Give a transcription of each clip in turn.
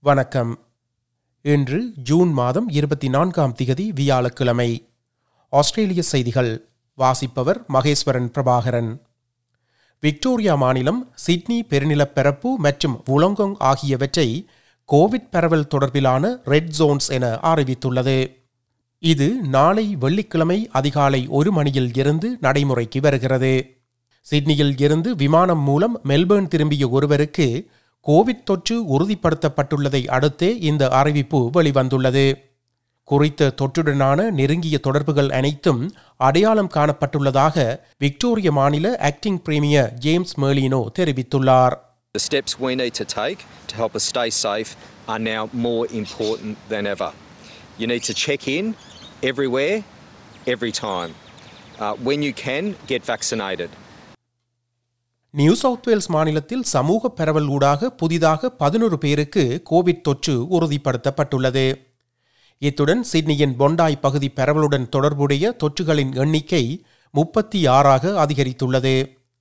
வணக்கம் இன்று ஜூன் மாதம் இருபத்தி நான்காம் திகதி வியாழக்கிழமை ஆஸ்திரேலிய செய்திகள் வாசிப்பவர் மகேஸ்வரன் பிரபாகரன் விக்டோரியா மாநிலம் சிட்னி பெருநிலப்பரப்பு மற்றும் வுலங்கொங் ஆகியவற்றை கோவிட் பரவல் தொடர்பிலான ரெட் ஜோன்ஸ் என அறிவித்துள்ளது இது நாளை வெள்ளிக்கிழமை அதிகாலை ஒரு மணியில் இருந்து நடைமுறைக்கு வருகிறது சிட்னியில் இருந்து விமானம் மூலம் மெல்பேர்ன் திரும்பிய ஒருவருக்கு கோவிட் தொற்று உறுதிப்படுத்தப்பட்டுள்ளதை அடுத்தே இந்த அறிவிப்பு வெளிவந்துள்ளது குறித்த தொற்றுடனான நெருங்கிய தொடர்புகள் அனைத்தும் அடையாளம் காணப்பட்டுள்ளதாக விக்டோரிய மாநில ஆக்டிங் பிரீமியர் ஜேம்ஸ் மேலினோ தெரிவித்துள்ளார் The steps we need to take to help us stay safe are now more important than ever. You need to check in everywhere, every time. Uh, when you can, get vaccinated. New South Wales மாநிலத்தில் சமூக பரவல் ஊடாக புதிதாக பதினொரு பேருக்கு Covid தொற்று உறுதிப்படுத்தப்பட்டுள்ளது இத்துடன் சிட்னியின் பொண்டாய் பகுதி பரவலுடன் தொடர்புடைய தொற்றுகளின் எண்ணிக்கை முப்பத்தி ஆறாக அதிகரித்துள்ளது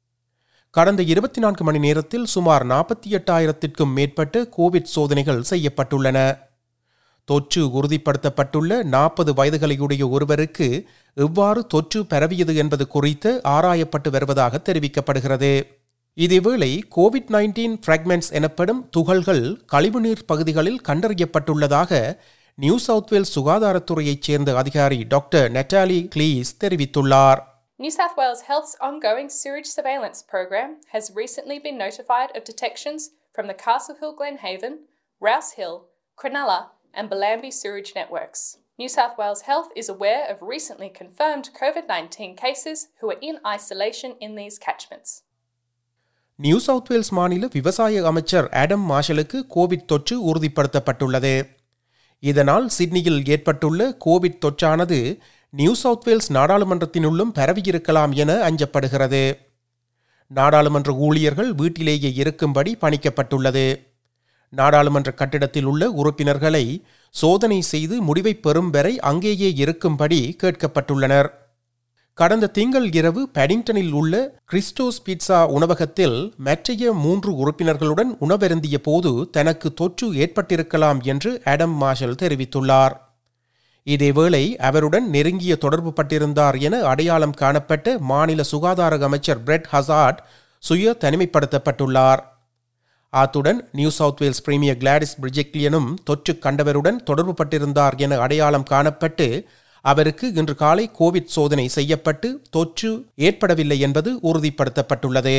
கடந்த இருபத்தி நான்கு மணி நேரத்தில் சுமார் நாற்பத்தி எட்டாயிரத்திற்கும் மேற்பட்ட கோவிட் சோதனைகள் செய்யப்பட்டுள்ளன தொற்று உறுதிப்படுத்தப்பட்டுள்ள நாற்பது வயதுகளையுடைய ஒருவருக்கு எவ்வாறு தொற்று பரவியது என்பது குறித்து ஆராயப்பட்டு வருவதாக தெரிவிக்கப்படுகிறது இதேவேளை கோவிட் நைன்டீன் பிராக்மெண்ட்ஸ் எனப்படும் துகள்கள் கழிவுநீர் பகுதிகளில் கண்டறியப்பட்டுள்ளதாக நியூ சவுத் வேல்ஸ் சுகாதாரத்துறையைச் சேர்ந்த அதிகாரி டாக்டர் நெட்டாலி கிளீஸ் தெரிவித்துள்ளார் New South Wales Health's ongoing sewage surveillance program has recently been notified of detections from the Castle Hill Glenhaven, Rouse Hill, Cronulla, and Bellambi sewage networks. New South Wales Health is aware of recently confirmed COVID 19 cases who are in isolation in these catchments. New South Wales மாநில விவசாய அமைச்சர் Adam மார்ஷலுக்கு Covid தொற்று உறுதிப்படுத்தப்பட்டுள்ளது இதனால் சிட்னியில் ஏற்பட்டுள்ள covid தொற்றானது New South Wales நாடாளுமன்றத்தினுள்ளும் பரவியிருக்கலாம் என அஞ்சப்படுகிறது நாடாளுமன்ற ஊழியர்கள் வீட்டிலேயே இருக்கும்படி பணிக்கப்பட்டுள்ளது நாடாளுமன்ற கட்டிடத்தில் உள்ள உறுப்பினர்களை சோதனை செய்து முடிவை பெறும் வரை அங்கேயே இருக்கும்படி கேட்கப்பட்டுள்ளனர் கடந்த திங்கள் இரவு பேடிங்டனில் உள்ள கிறிஸ்டோஸ் பீட்சா உணவகத்தில் மற்றைய மூன்று உறுப்பினர்களுடன் உணவருந்திய போது தனக்கு தொற்று ஏற்பட்டிருக்கலாம் என்று ஆடம் மார்ஷல் தெரிவித்துள்ளார் இதேவேளை அவருடன் நெருங்கிய தொடர்பு பட்டிருந்தார் என அடையாளம் காணப்பட்ட மாநில சுகாதார அமைச்சர் பிரெட் ஹசார்ட் சுய தனிமைப்படுத்தப்பட்டுள்ளார் அத்துடன் New South Wales premier Gladys பிரிஜெக்லியனும் தொற்று கண்டவருடன் தொடர்பு பட்டிருந்தார் என அடையாளம் காணப்பட்டு அவருக்கு இன்று காலை கோவிட் சோதனை செய்யப்பட்டு தொற்று ஏற்படவில்லை என்பது உறுதிப்படுத்தப்பட்டுள்ளது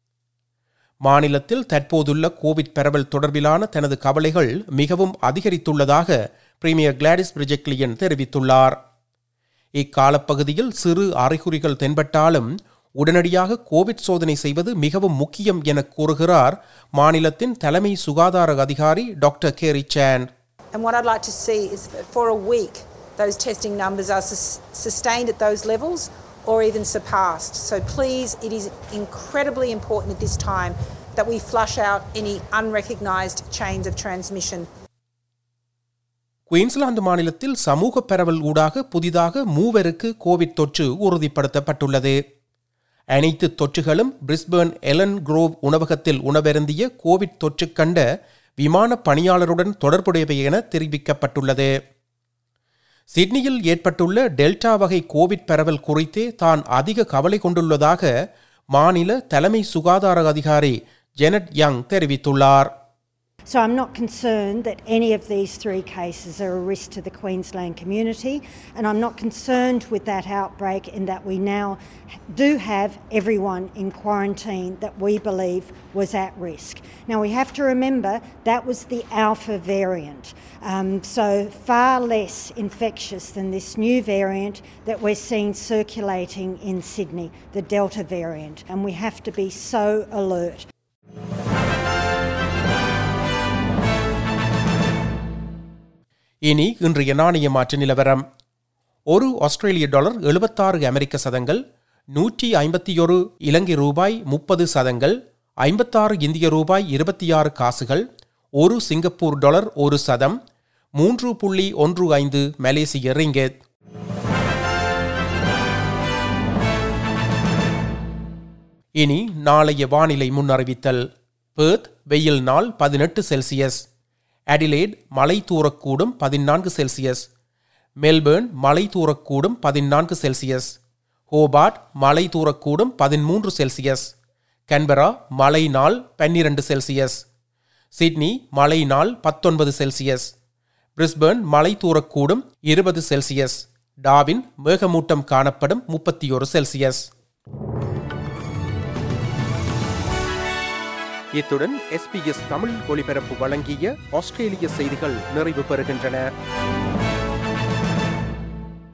மாநிலத்தில் தற்போதுள்ள கோவிட் பரவல் தொடர்பிலான தனது கவலைகள் மிகவும் அதிகரித்துள்ளதாக பிரீமியர் கிளாடிஸ் பிரிஜெக்லியன் தெரிவித்துள்ளார் இக்காலப்பகுதியில் சிறு அறிகுறிகள் தென்பட்டாலும் உடனடியாக கோவிட் சோதனை செய்வது மிகவும் முக்கியம் என கூறுகிறார் மாநிலத்தின் தலைமை சுகாதார அதிகாரி doctor Kerry Chant And what I'd like to see is that for a week, those testing numbers are sus- sustained at those levels or even surpassed. So please, it is incredibly important at this time that we flush out any unrecognised chains of transmission. Queensland மாநிலத்தில் சமூக பரவல் ஊடாக புதிதாக மூவருக்கு Covid தொற்று உறுதிப்படுத்தப்பட்டுள்ளது அனைத்து தொற்றுகளும் Brisbane Elon grove உணவகத்தில் உணவருந்திய Covid தொற்று கண்ட விமான பணியாளருடன் தொடர்புடையவை என தெரிவிக்கப்பட்டுள்ளது சிட்னியில் ஏற்பட்டுள்ள டெல்டா வகை கோவிட் பரவல் குறித்தே தான் அதிக கவலை கொண்டுள்ளதாக மாநில தலைமை சுகாதார அதிகாரி ஜெனட் யங் தெரிவித்துள்ளார் So I'm not concerned that any of these three cases are a risk to the Queensland community, and I'm not concerned with that outbreak in that we now do have everyone in quarantine that we believe was at risk. Now we have to remember that was the alpha variant, um, so far less infectious than this new variant that we're seeing circulating in Sydney, the Delta variant, and we have to be so alert. இனி இன்றைய நாணய மாற்று நிலவரம் ஒரு ஆஸ்திரேலிய dollar எழுபத்தாறு அமெரிக்க சதங்கள் நூற்றி ஐம்பத்தி ஒரு இலங்கை ரூபாய் முப்பது சதங்கள் ஐம்பத்தாறு இந்திய ரூபாய் இருபத்தி ஆறு காசுகள் ஒரு சிங்கப்பூர் டாலர் ஒரு சதம் மூன்று புள்ளி ஒன்று ஐந்து மலேசிய ரிங்கெட் இனி நாளைய வானிலை முன்னறிவித்தல் பேர்த் வெயில் நாள் பதினெட்டு செல்சியஸ் அடிலேட் மழை தூரக்கூடும் பதினான்கு செல்சியஸ் மெல்பேர்ன் மழை தூரக்கூடும் பதினான்கு செல்சியஸ் ஹோபார்ட் மழை தூரக்கூடும் பதிமூன்று செல்சியஸ் கன்பரா மழை நாள் பன்னிரண்டு செல்சியஸ் சிட்னி மழை நாள் பத்தொன்பது செல்சியஸ் பிரிஸ்பேர்ன் மழை தூரக்கூடும் இருபது செல்சியஸ் டாவின் மேகமூட்டம் காணப்படும் முப்பத்தி ஒரு செல்சியஸ் இத்துடன் எஸ்பிஎஸ் தமிழ் ஒலிபரப்பு வழங்கிய ஆஸ்திரேலிய செய்திகள் நிறைவு பெறுகின்றன